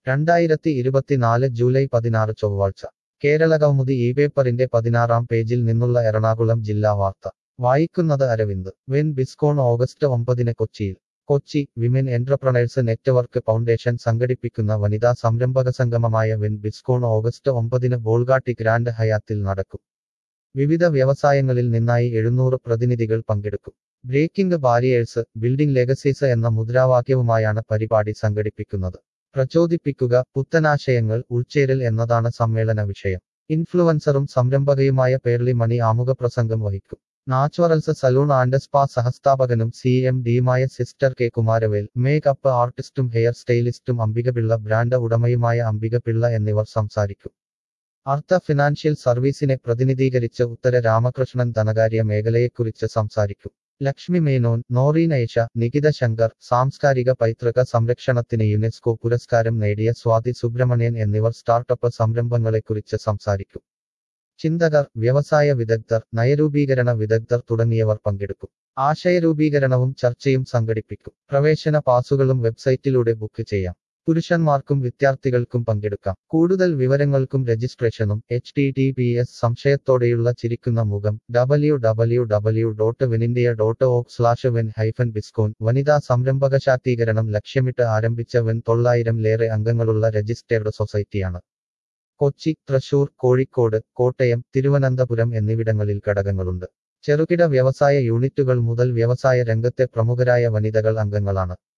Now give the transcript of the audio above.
രണ്ടായിരത്തി ഇരുപത്തിനാല് ജൂലൈ പതിനാറ് ചൊവ്വാഴ്ച കേരളകൗമുദി ഈ പേപ്പറിന്റെ പതിനാറാം പേജിൽ നിന്നുള്ള എറണാകുളം ജില്ലാ വാർത്ത വായിക്കുന്നത് അരവിന്ദ് വെൻ ബിസ്കോൺ ഓഗസ്റ്റ് ഒമ്പതിന് കൊച്ചിയിൽ Kochi women entrepreneurs network foundation സംഘടിപ്പിക്കുന്ന വനിതാ സംരംഭക സംഗമമായ വെൻ ബിസ്കോൺ ഓഗസ്റ്റ് ഒമ്പതിന് ബോൾഗാട്ടി ഗ്രാൻഡ് ഹയാത്തിൽ നടക്കും വിവിധ വ്യവസായങ്ങളിൽ നിന്നായി എഴുന്നൂറ് പ്രതിനിധികൾ പങ്കെടുക്കും ബ്രേക്കിംഗ് ബാരിയേഴ്സ് ബിൽഡിംഗ് ലെഗസീസ് എന്ന മുദ്രാവാക്യവുമായാണ് പരിപാടി സംഘടിപ്പിക്കുന്നത് പ്രചോദിപ്പിക്കുക പുത്തനാശയങ്ങൾ ഉൾച്ചേരൽ എന്നതാണ് സമ്മേളന വിഷയം ഇൻഫ്ലുവൻസറും സംരംഭകയുമായ പേർലി മണി ആമുഖപ്രസംഗം വഹിക്കും നാച്ചുറൽസ് സലൂൺ ആൻഡ് സ്പാ സഹസ്ഥാപകനും സി എം ഡിയുമായ സിസ്റ്റർ കെ കുമാരവേൽ മേക്കപ്പ് ആർട്ടിസ്റ്റും ഹെയർ സ്റ്റൈലിസ്റ്റും അംബികപിള്ള ബ്രാൻഡ് ഉടമയുമായ അംബികപിള്ള എന്നിവർ സംസാരിക്കും അർത്ഥ ഫിനാൻഷ്യൽ സർവീസിനെ പ്രതിനിധീകരിച്ച് ഉത്തര രാമകൃഷ്ണൻ ധനകാര്യ മേഖലയെക്കുറിച്ച് സംസാരിക്കും ലക്ഷ്മി മേനോൻ നോറീൻ ഐഷ നികിത ശങ്കർ സാംസ്കാരിക പൈതൃക സംരക്ഷണത്തിന് യുനെസ്കോ പുരസ്കാരം നേടിയ സ്വാതി സുബ്രഹ്മണ്യൻ എന്നിവർ സ്റ്റാർട്ടപ്പ് സംരംഭങ്ങളെക്കുറിച്ച് സംസാരിക്കും ചിന്തകർ വ്യവസായ വിദഗ്ധർ നയരൂപീകരണ വിദഗ്ധർ തുടങ്ങിയവർ പങ്കെടുക്കും ആശയരൂപീകരണവും ചർച്ചയും സംഘടിപ്പിക്കും പ്രവേശന പാസുകളും വെബ്സൈറ്റിലൂടെ ബുക്ക് ചെയ്യാം പുരുഷന്മാർക്കും വിദ്യാർത്ഥികൾക്കും പങ്കെടുക്കാം കൂടുതൽ വിവരങ്ങൾക്കും രജിസ്ട്രേഷനും H T T P S സംശയത്തോടെയുള്ള ചിരിക്കുന്ന മുഖം W W W dot wenindia dot org slash wen hyphen bizcon വനിതാ സംരംഭക ശാക്തീകരണം ലക്ഷ്യമിട്ട് ആരംഭിച്ച വെൻ തൊള്ളായിരം അംഗങ്ങളുള്ള രജിസ്റ്റേർഡ് സൊസൈറ്റിയാണ് കൊച്ചി തൃശൂർ കോഴിക്കോട് കോട്ടയം തിരുവനന്തപുരം എന്നിവിടങ്ങളിൽ ഘടകങ്ങളുണ്ട് ചെറുകിട വ്യവസായ യൂണിറ്റുകൾ മുതൽ വ്യവസായ രംഗത്തെ പ്രമുഖരായ വനിതകൾ അംഗങ്ങളാണ്